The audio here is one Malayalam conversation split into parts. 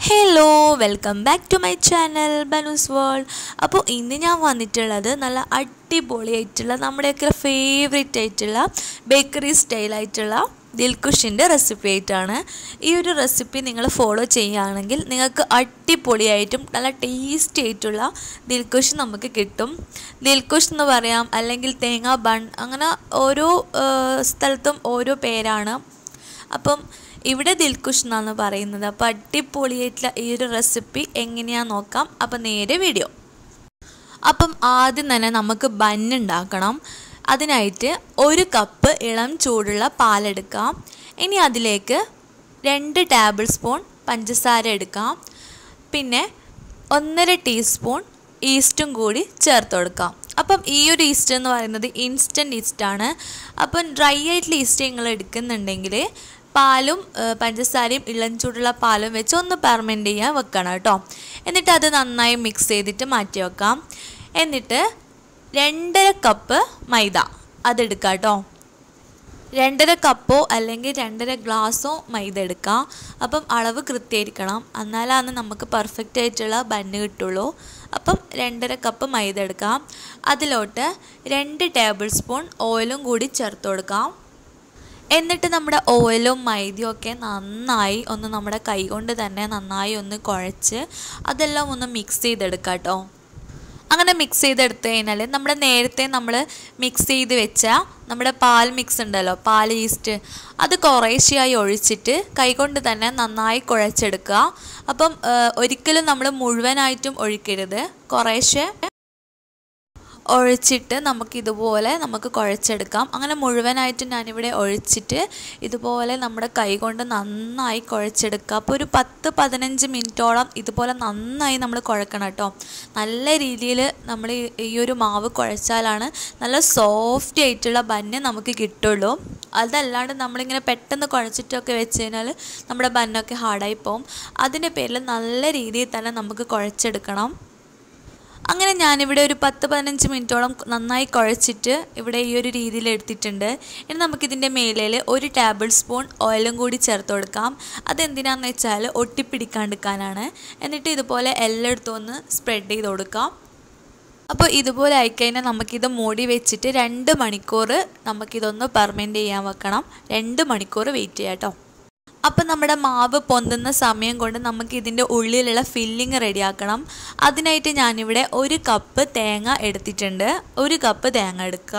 hello welcome back to my channel Banu's world അപ്പോൾ ഇന്ന് ഞാൻ വന്നിട്ടുള്ളത് നല്ല അടിപൊളിയായിട്ടുള്ള നമ്മുടെയൊക്കെ ഫേവറേറ്റ് ആയിട്ടുള്ള ബേക്കറി സ്റ്റൈലായിട്ടുള്ള ദിൽക്കുഷിൻ്റെ റെസിപ്പി ആയിട്ടാണ് ഈ ഒരു റെസിപ്പി നിങ്ങൾ ഫോളോ ചെയ്യുകയാണെങ്കിൽ നിങ്ങൾക്ക് അടിപൊളിയായിട്ടും നല്ല ടേസ്റ്റി ആയിട്ടുള്ള ദിൽക്കുഷ് നമുക്ക് കിട്ടും ദിൽക്കുഷ് എന്ന് പറയാം അല്ലെങ്കിൽ തേങ്ങ ബൺ അങ്ങനെ ഓരോ ആ, സ്ഥലത്തും ഓരോ പേരാണ് അപ്പം ഇവിടെ ദിൽക്കുഷ് എന്നാണ് പറയുന്നത് അപ്പോൾ അടിപൊളിയായിട്ടുള്ള ഈ ഒരു റെസിപ്പി എങ്ങനെയാണെന്ന് നോക്കാം അപ്പം നേരെ വീഡിയോ അപ്പം ആദ്യം തന്നെ നമുക്ക് ബന്ന് ഉണ്ടാക്കണം അതിനായിട്ട് ഒരു കപ്പ് ഇളം ചൂടുള്ള പാലെടുക്കാം ഇനി അതിലേക്ക് രണ്ട് ടേബിൾ സ്പൂൺ പഞ്ചസാര എടുക്കാം പിന്നെ ഒന്നര ടീസ്പൂൺ ഈസ്റ്റും കൂടി ചേർത്ത് കൊടുക്കാം അപ്പം ഈ ഒരു ഈസ്റ്റ് എന്ന് പറയുന്നത് ഇൻസ്റ്റൻറ്റ് ഈസ്റ്റാണ് അപ്പം ഡ്രൈ ആയിട്ടുള്ള ഈസ്റ്റ് നിങ്ങൾ എടുക്കുന്നുണ്ടെങ്കിൽ പാലും ഏഹ്, പഞ്ചസാരയും ഇളം ചൂടുള്ള പാലും വെച്ച് ഒന്ന് പെർമെൻറ്റ് ചെയ്യാൻ വെക്കണം കേട്ടോ എന്നിട്ട് അത് നന്നായി മിക്സ് ചെയ്തിട്ട് മാറ്റി വെക്കാം എന്നിട്ട് രണ്ടര കപ്പ് മൈദ അതെടുക്കാം കേട്ടോ രണ്ടര കപ്പോ അല്ലെങ്കിൽ രണ്ടര ഗ്ലാസ്സോ മൈദ എടുക്കാം അപ്പം അളവ് കൃത്യമായിരിക്കണം എന്നാലാണ് നമുക്ക് പെർഫെക്റ്റ് ആയിട്ടുള്ള ബന്ന് കിട്ടുള്ളൂ അപ്പം രണ്ടര കപ്പ് മൈദ എടുക്കാം അതിലോട്ട് രണ്ട് ടേബിൾ സ്പൂൺ ഓയിലും കൂടി ചേർത്ത് കൊടുക്കാം എന്നിട്ട് നമ്മുടെ ഓയിലും മൈദയും ഒക്കെ നന്നായി ഒന്ന് നമ്മുടെ കൈ കൊണ്ട് തന്നെ നന്നായി ഒന്ന് കുഴച്ച് അതെല്ലാം ഒന്ന് മിക്സ് ചെയ്തെടുക്കാം കേട്ടോ അങ്ങനെ മിക്സ് ചെയ്തെടുത്ത് കഴിഞ്ഞാൽ നമ്മുടെ നേരത്തെ നമ്മൾ മിക്സ് ചെയ്ത് വെച്ച നമ്മുടെ പാൽ മിക്സ് ഉണ്ടല്ലോ പാൽ ഈസ്റ്റ് അത് കുറേശ്ശെയായി ഒഴിച്ചിട്ട് കൈകൊണ്ട് തന്നെ നന്നായി കുഴച്ചെടുക്കുക അപ്പം ആ, ഒരിക്കലും നമ്മൾ മുഴുവനായിട്ടും ഒഴിക്കരുത് കുറേശ്ശെ ഒഴിച്ചിട്ട് നമുക്ക് ഇതുപോലെ നമുക്ക് കുഴച്ചെടുക്കാം അങ്ങനെ മുഴുവനായിട്ട് ഞാനിവിടെ ഒഴിച്ചിട്ട് ഇതുപോലെ നമ്മുടെ കൈ കൊണ്ട് നന്നായി കുഴച്ചെടുക്കുക അപ്പോൾ ഒരു പത്ത് പതിനഞ്ച് മിനിറ്റോളം ഇതുപോലെ നന്നായി നമ്മൾ കുഴക്കണം കേട്ടോ നല്ല രീതിയിൽ നമ്മൾ ഈ- ഈ ഒരു മാവ് കുഴച്ചാലാണ് നല്ല സോഫ്റ്റ് ആയിട്ടുള്ള ബന്ന് നമുക്ക് കിട്ടുള്ളൂ അതല്ലാണ്ട് നമ്മളിങ്ങനെ പെട്ടെന്ന് കുഴച്ചിട്ടൊക്കെ വെച്ച് കഴിഞ്ഞാൽ നമ്മുടെ ബന്നൊക്കെ ഹാർഡായി പോകും അതിൻ്റെ പേരിൽ നല്ല രീതിയിൽ തന്നെ നമുക്ക് കുഴച്ചെടുക്കണം അങ്ങനെ ഞാനിവിടെ ഒരു പത്ത് പതിനഞ്ച് മിനിറ്റോളം നന്നായി കുഴച്ചിട്ട് ഇവിടെ ഈ ഒരു രീതിയിൽ എടുത്തിട്ടുണ്ട് ഇനി നമുക്കിതിൻ്റെ മേലിൽ ഒരു ടേബിൾ സ്പൂൺ ഓയിലും കൂടി ചേർത്ത് കൊടുക്കാം അതെന്തിനാന്ന് വെച്ചാൽ ഒട്ടിപ്പിടിക്കാണ്ടിരിക്കാനാണ് എന്നിട്ട് ഇതുപോലെ എല്ലായിടത്തും ഒന്ന് സ്പ്രെഡ് ചെയ്ത് കൊടുക്കാം അപ്പോൾ ഇതുപോലെ ആയിക്കഴിഞ്ഞാൽ നമുക്കിത് മൂടി വെച്ചിട്ട് രണ്ട് മണിക്കൂർ നമുക്കിതൊന്ന് പെർമെൻറ്റ് ചെയ്യാൻ വെക്കണം രണ്ട് മണിക്കൂർ വെയിറ്റ് ചെയ്യാം കേട്ടോ അപ്പം നമ്മുടെ മാവ് പൊന്തുന്ന സമയം കൊണ്ട് നമുക്ക് ഇതിൻ്റെ ഉള്ളിലുള്ള ഫില്ലിങ് റെഡിയാക്കണം അതിനായിട്ട് ഞാനിവിടെ ഒരു കപ്പ് തേങ്ങ എടുത്തിട്ടുണ്ട് ഒരു കപ്പ് തേങ്ങ എടുക്കുക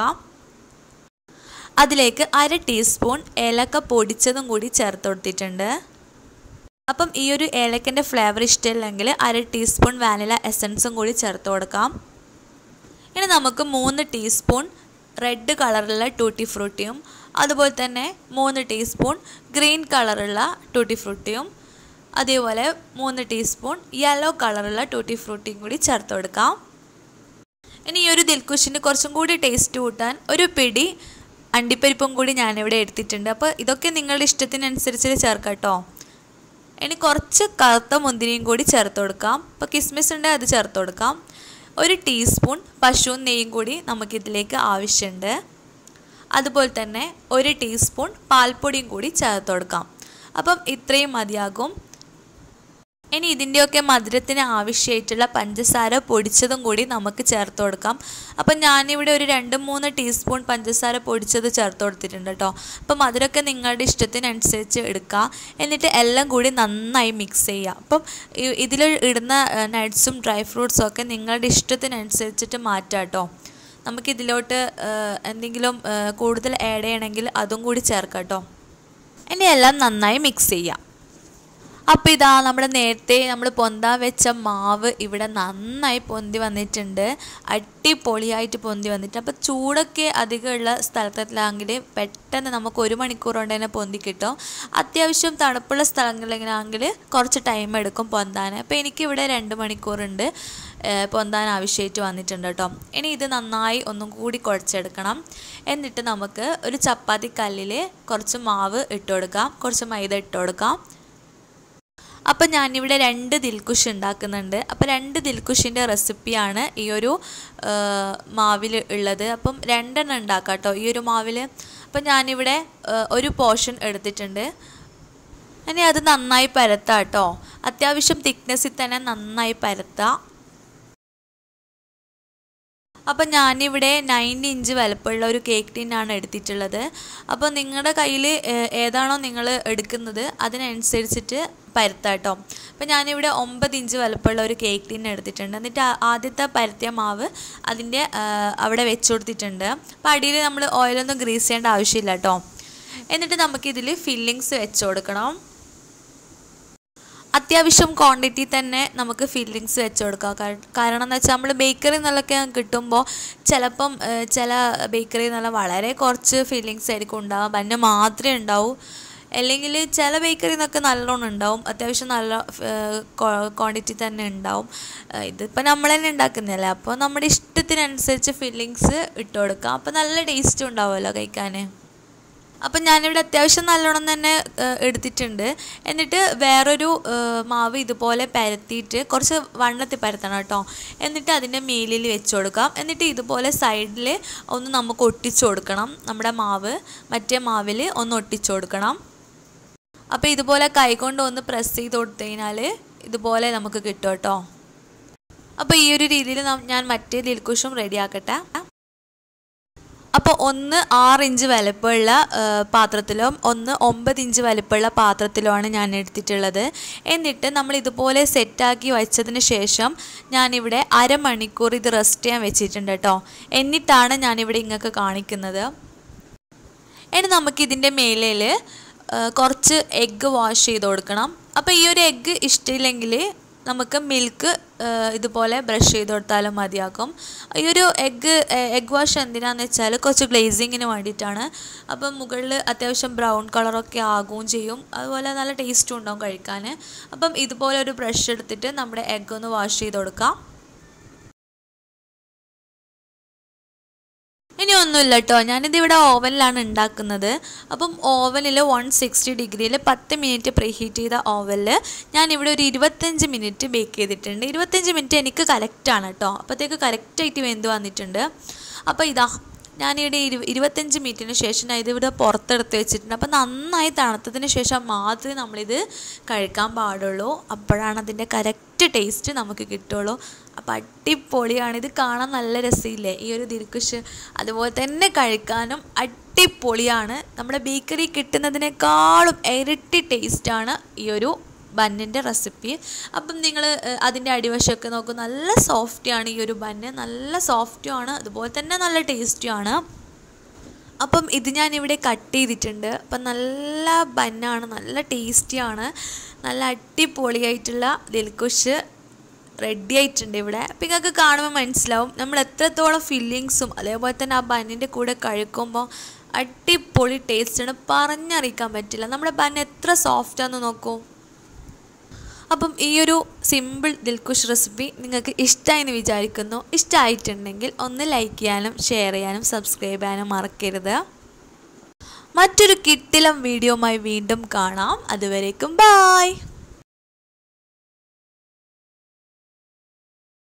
അതിലേക്ക് അര ടീസ്പൂൺ ഏലക്ക പൊടിച്ചതും കൂടി ചേർത്ത് കൊടുത്തിട്ടുണ്ട് അപ്പം ഈ ഒരു ഏലക്കൻ്റെ ഫ്ലേവർ ഇഷ്ടമില്ലെങ്കിൽ അര ടീസ്പൂൺ വാനില എസൻസും കൂടി ചേർത്ത് കൊടുക്കാം ഇനി നമുക്ക് മൂന്ന് ടീസ്പൂൺ റെഡ് കളറുള്ള ടൂട്ടി ഫ്രൂട്ടിയും അതുപോലെ തന്നെ മൂന്ന് ടീസ്പൂൺ ഗ്രീൻ കളറുള്ള ടൂട്ടി ഫ്രൂട്ടിയും അതേപോലെ മൂന്ന് ടീസ്പൂൺ യെല്ലോ കളറുള്ള ടൂട്ടി ഫ്രൂട്ടിയും കൂടി ചേർത്ത് കൊടുക്കാം ഇനി ഈ ഒരു ദിൽക്കുഷിന് കുറച്ചും കൂടി ടേസ്റ്റ് കൂട്ടാൻ ഒരു പിടി അണ്ടിപ്പരിപ്പും കൂടി ഞാനിവിടെ എടുത്തിട്ടുണ്ട് അപ്പോൾ ഇതൊക്കെ നിങ്ങളുടെ ഇഷ്ടത്തിനനുസരിച്ച് ചേർക്കാം കേട്ടോ ഇനി കുറച്ച് കറുത്ത മുന്തിരിയും കൂടി ചേർത്ത് കൊടുക്കാം ഇപ്പോൾ കിസ്മിസ് ഉണ്ടെങ്കിൽ അത് ചേർത്ത് കൊടുക്കാം ഒരു ടീസ്പൂൺ പശു നെയ്യും കൂടി നമുക്കിതിലേക്ക് ആവശ്യമുണ്ട് അതുപോലെ തന്നെ ഒരു ടീസ്പൂൺ പാൽപ്പൊടിയും കൂടി ചേർത്ത് കൊടുക്കാം അപ്പം ഇത്രയും മതിയാകും ഇനി ഇതിൻ്റെയൊക്കെ മധുരത്തിന് ആവശ്യമായിട്ടുള്ള പഞ്ചസാര പൊടിച്ചതും കൂടി നമുക്ക് ചേർത്ത് കൊടുക്കാം അപ്പം ഞാനിവിടെ ഒരു രണ്ട് മൂന്ന് ടീസ്പൂൺ പഞ്ചസാര പൊടിച്ചത് ചേർത്ത് കൊടുത്തിട്ടുണ്ട് കേട്ടോ അപ്പം മധുരമൊക്കെ നിങ്ങളുടെ ഇഷ്ടത്തിനനുസരിച്ച് എടുക്കുക എന്നിട്ട് എല്ലാം കൂടി നന്നായി മിക്സ് ചെയ്യുക അപ്പം ഇതിൽ ഇടുന്ന നട്ട്സും ഡ്രൈ ഫ്രൂട്ട്സും ഒക്കെ നിങ്ങളുടെ ഇഷ്ടത്തിനനുസരിച്ചിട്ട് മാറ്റാം കേട്ടോ നമുക്കിതിലോട്ട് ഏഹ്, എന്തെങ്കിലും ഏഹ്, കൂടുതൽ ആഡ് ചെയ്യണമെങ്കിൽ അതും കൂടി ചേർക്കാം കേട്ടോ ഇനി എല്ലാം നന്നായി മിക്സ് ചെയ്യാം അപ്പോൾ ഇതാ നമ്മുടെ നേരത്തെ നമ്മൾ പൊന്താൻ വെച്ച മാവ് ഇവിടെ നന്നായി പൊന്തി വന്നിട്ടുണ്ട് അടിപൊളിയായിട്ട് പൊന്തി വന്നിട്ട് അപ്പോൾ ചൂടൊക്കെ അധികമുള്ള സ്ഥലത്തിലാണെങ്കിൽ പെട്ടെന്ന് നമുക്ക് ഒരു മണിക്കൂർ കൊണ്ട് തന്നെ പൊന്തി കിട്ടും അത്യാവശ്യം തണുപ്പുള്ള സ്ഥലങ്ങളിലാണെങ്കിൽ കുറച്ച് ടൈം എടുക്കും പൊന്താൻ അപ്പോൾ എനിക്കിവിടെ രണ്ട് മണിക്കൂറുണ്ട് ഏഹ്, പൊന്താൻ ആവശ്യമായിട്ട് വന്നിട്ടുണ്ട് കേട്ടോ ഇനി ഇത് നന്നായി ഒന്നും കൂടി കുഴച്ചെടുക്കണം എന്നിട്ട് നമുക്ക് ഒരു ചപ്പാത്തി കല്ലിൽ കുറച്ച് മാവ് ഇട്ട് കൊടുക്കാം കുറച്ച് മൈദ ഇട്ട് കൊടുക്കാം അപ്പം ഞാനിവിടെ രണ്ട് ദിൽക്കുഷ് ഉണ്ടാക്കുന്നുണ്ട് അപ്പോൾ രണ്ട് ദിൽക്കുഷിൻ്റെ റെസിപ്പിയാണ് ഈ ഒരു മാവിൽ ഉള്ളത് അപ്പം രണ്ടെണ്ണം ഉണ്ടാക്കാം കേട്ടോ ഈ ഒരു മാവിൽ അപ്പം ഞാനിവിടെ ആ, ഒരു പോർഷൻ എടുത്തിട്ടുണ്ട് ഇനി അത് നന്നായി പരത്താം കേട്ടോ അത്യാവശ്യം തിക്നെസ്സിൽ തന്നെ നന്നായി പരത്താം അപ്പം ഞാനിവിടെ നയൻ ഇഞ്ച് വലുപ്പമുള്ള ഒരു കേക്ക് ടിന്നാണ് എടുത്തിട്ടുള്ളത് അപ്പോൾ നിങ്ങളുടെ കയ്യിൽ ഏതാണോ നിങ്ങൾ എടുക്കുന്നത് അതിനനുസരിച്ചിട്ട് പരത്താം കേട്ടോ അപ്പോൾ ഞാനിവിടെ ഒമ്പത് ഇഞ്ച് വലുപ്പമുള്ള ഒരു കേക്ക് ടിൻ എടുത്തിട്ടുണ്ട് എന്നിട്ട് ആദ്യത്തെ പരത്തിയ മാവ് അതിൻ്റെ അവിടെ വെച്ച് കൊടുത്തിട്ടുണ്ട് അപ്പോൾ അടിയിൽ നമ്മൾ ഓയിലൊന്നും ഗ്രീസ് ചെയ്യേണ്ട ആവശ്യമില്ല കേട്ടോ എന്നിട്ട് നമുക്കിതിൽ ഫില്ലിങ്സ് വെച്ച് കൊടുക്കണം അത്യാവശ്യം ക്വാണ്ടിറ്റി തന്നെ നമുക്ക് ഫില്ലിങ്സ് വെച്ച് കൊടുക്കാം കാരണം എന്ന് വെച്ചാൽ നമ്മൾ ബേക്കറി നിന്നൊക്കെ കിട്ടുമ്പോൾ ചിലപ്പം ചില ബേക്കറി നല്ല വളരെ കുറച്ച് ഫില്ലിങ്സ് ആയിരിക്കും ഉണ്ടാവുക ബന്ന് മാത്രമേ ഉണ്ടാവൂ അല്ലെങ്കിൽ ചില ബേക്കറി നിന്നൊക്കെ നല്ലോണം ഉണ്ടാവും അത്യാവശ്യം നല്ല ക്വാണ്ടിറ്റി തന്നെ ഉണ്ടാവും ഇതിപ്പോൾ നമ്മൾ തന്നെ ഉണ്ടാക്കുന്നതല്ലേ അപ്പോൾ നമ്മുടെ ഇഷ്ടത്തിനനുസരിച്ച് ഫില്ലിങ്സ് ഇട്ട് കൊടുക്കാം അപ്പോൾ നല്ല ടേസ്റ്റ് ഉണ്ടാവുമല്ലോ കഴിക്കാൻ അപ്പം ഞാനിവിടെ അത്യാവശ്യം നല്ലോണം തന്നെ എടുത്തിട്ടുണ്ട് എന്നിട്ട് വേറൊരു മാവ് ഇതുപോലെ പരത്തിയിട്ട് കുറച്ച് വണ്ണത്തിൽ പരത്തണം കേട്ടോ എന്നിട്ട് അതിൻ്റെ മേലിൽ വെച്ച് കൊടുക്കാം എന്നിട്ട് ഇതുപോലെ സൈഡിൽ ഒന്ന് നമുക്ക് ഒട്ടിച്ചു കൊടുക്കണം നമ്മുടെ മാവ് മറ്റേ മാവിൽ ഒന്ന് ഒട്ടിച്ചു കൊടുക്കണം അപ്പോൾ ഇതുപോലെ കൈകൊണ്ട് ഒന്ന് പ്രസ് ചെയ്ത് കൊടുത്തു കഴിഞ്ഞാൽ ഇതുപോലെ നമുക്ക് കിട്ടും കേട്ടോ അപ്പോൾ ഈ ഒരു രീതിയിൽ ഞാൻ മറ്റേ ദിൽക്കുഷും റെഡിയാക്കട്ടെ അപ്പോൾ ഒന്ന് ആറ് ഇഞ്ച് വലുപ്പമുള്ള പാത്രത്തിലും ഒന്ന് ഒമ്പത് ഇഞ്ച് വലുപ്പമുള്ള പാത്രത്തിലുമാണ് ഞാൻ എടുത്തിട്ടുള്ളത് എന്നിട്ട് നമ്മൾ ഇതുപോലെ സെറ്റാക്കി വെച്ചതിന് ശേഷം ഞാനിവിടെ അരമണിക്കൂർ ഇത് റെസ്റ്റ് ചെയ്യാൻ വെച്ചിട്ടുണ്ട് കേട്ടോ എന്നിട്ടാണ് ഞാനിവിടെ ഇങ്ങൊക്കെ കാണിക്കുന്നത് ഇനി നമുക്കിതിൻ്റെ മേലയിൽ കുറച്ച് എഗ്ഗ് വാഷ് ചെയ്ത് കൊടുക്കണം അപ്പോൾ ഈ ഒരു എഗ്ഗ് ഇഷ്ടമില്ലെങ്കിൽ നമുക്ക് മിൽക്ക് ഇതുപോലെ ബ്രഷ് ചെയ്ത് കൊടുത്താലും മതിയാക്കും ഈ ഒരു എഗ്ഗ് എഗ്ഗ് വാഷ് എന്തിനാന്ന് വെച്ചാൽ കുറച്ച് ഗ്ലേസിങ്ങിന് വേണ്ടിയിട്ടാണ് അപ്പം മുകളിൽ അത്യാവശ്യം ബ്രൗൺ കളറൊക്കെ ആകുകയും ചെയ്യും അതുപോലെ നല്ല ടേസ്റ്റും ഉണ്ടാവും കഴിക്കാൻ അപ്പം ഇതുപോലെ ഒരു ബ്രഷ് എടുത്തിട്ട് നമ്മുടെ എഗ്ഗ് ഒന്ന് വാഷ് ചെയ്ത് കൊടുക്കാം ഇനി ഒന്നുമില്ല കേട്ടോ ഞാനിത് ഇവിടെ ഓവനിലാണ് ഉണ്ടാക്കുന്നത് അപ്പം ഓവനിൽ വൺ സിക്സ്റ്റി ഡിഗ്രിയിൽ പത്ത് മിനിറ്റ് പ്രീഹീറ്റ് ചെയ്ത ഓവനിൽ ഞാനിവിടെ ഒരു ഇരുപത്തഞ്ച് മിനിറ്റ് ബേക്ക് ചെയ്തിട്ടുണ്ട് ഇരുപത്തഞ്ച് മിനിറ്റ് എനിക്ക് കറക്റ്റാണ് കേട്ടോ അപ്പോഴത്തേക്ക് കറക്റ്റായിട്ട് വെന്ത് വന്നിട്ടുണ്ട് അപ്പോൾ ഇതാ ഞാനിവിടെ ഇരു ഇരുപത്തഞ്ച് മിനിറ്റിന് ശേഷം ഞാൻ ഇതിവിടെ പുറത്തെടുത്ത് വെച്ചിട്ടുണ്ട് അപ്പോൾ നന്നായി തണുത്തതിന് ശേഷം മാത്രമേ നമ്മളിത് കഴിക്കാൻ പാടുള്ളൂ അപ്പോഴാണ് അതിൻ്റെ കറക്റ്റ് ടേസ്റ്റ് നമുക്ക് കിട്ടുള്ളൂ അപ്പോൾ അടിപൊളിയാണ് ഇത് കാണാൻ നല്ല രസമില്ലേ ഈ ഒരു ദിൽക്കുഷ് അതുപോലെ തന്നെ കഴിക്കാനും അടിപൊളിയാണ് നമ്മുടെ ബേക്കറി കിട്ടുന്നതിനേക്കാളും ഇരട്ടി ടേസ്റ്റാണ് ഈ ഒരു ബന്നിൻ്റെ റെസിപ്പി അപ്പം നിങ്ങൾ അതിൻ്റെ അടിവശമൊക്കെ നോക്കും നല്ല സോഫ്റ്റിയാണ് ഈ ഒരു ബന്ന് നല്ല സോഫ്റ്റുമാണ് അതുപോലെ തന്നെ നല്ല ടേസ്റ്റിയാണ് അപ്പം ഇത് ഞാനിവിടെ കട്ട് ചെയ്തിട്ടുണ്ട് അപ്പം നല്ല ബന്നാണ് നല്ല ടേസ്റ്റിയാണ് നല്ല അടിപൊളിയായിട്ടുള്ള ദിൽക്കുഷ് റെഡി ആയിട്ടുണ്ട് ഇവിടെ അപ്പം നിങ്ങൾക്ക് കാണുമ്പോൾ മനസ്സിലാവും നമ്മൾ എത്രത്തോളം ഫില്ലിങ്സും അതേപോലെ തന്നെ ആ ബന്നിൻ്റെ കൂടെ കഴിക്കുമ്പോൾ അടിപൊളി ടേസ്റ്റാണ് പറഞ്ഞറിയിക്കാൻ പറ്റില്ല നമ്മുടെ ബൻ എത്ര സോഫ്റ്റാന്ന് നോക്കൂ അപ്പം ഈ ഒരു സിമ്പിൾ ദിൽക്കുഷ് റെസിപ്പി നിങ്ങൾക്ക് ഇഷ്ടമായെന്ന് വിചാരിക്കുന്നു ഇഷ്ടമായിട്ടുണ്ടെങ്കിൽ ഒന്ന് ലൈക്ക് ചെയ്യാനും ഷെയർ ചെയ്യാനും സബ്സ്ക്രൈബ് ചെയ്യാനും മറക്കരുത് മറ്റൊരു കിട്ടിലം വീഡിയോയുമായി വീണ്ടും കാണാം അതുവരേക്കും ബായ്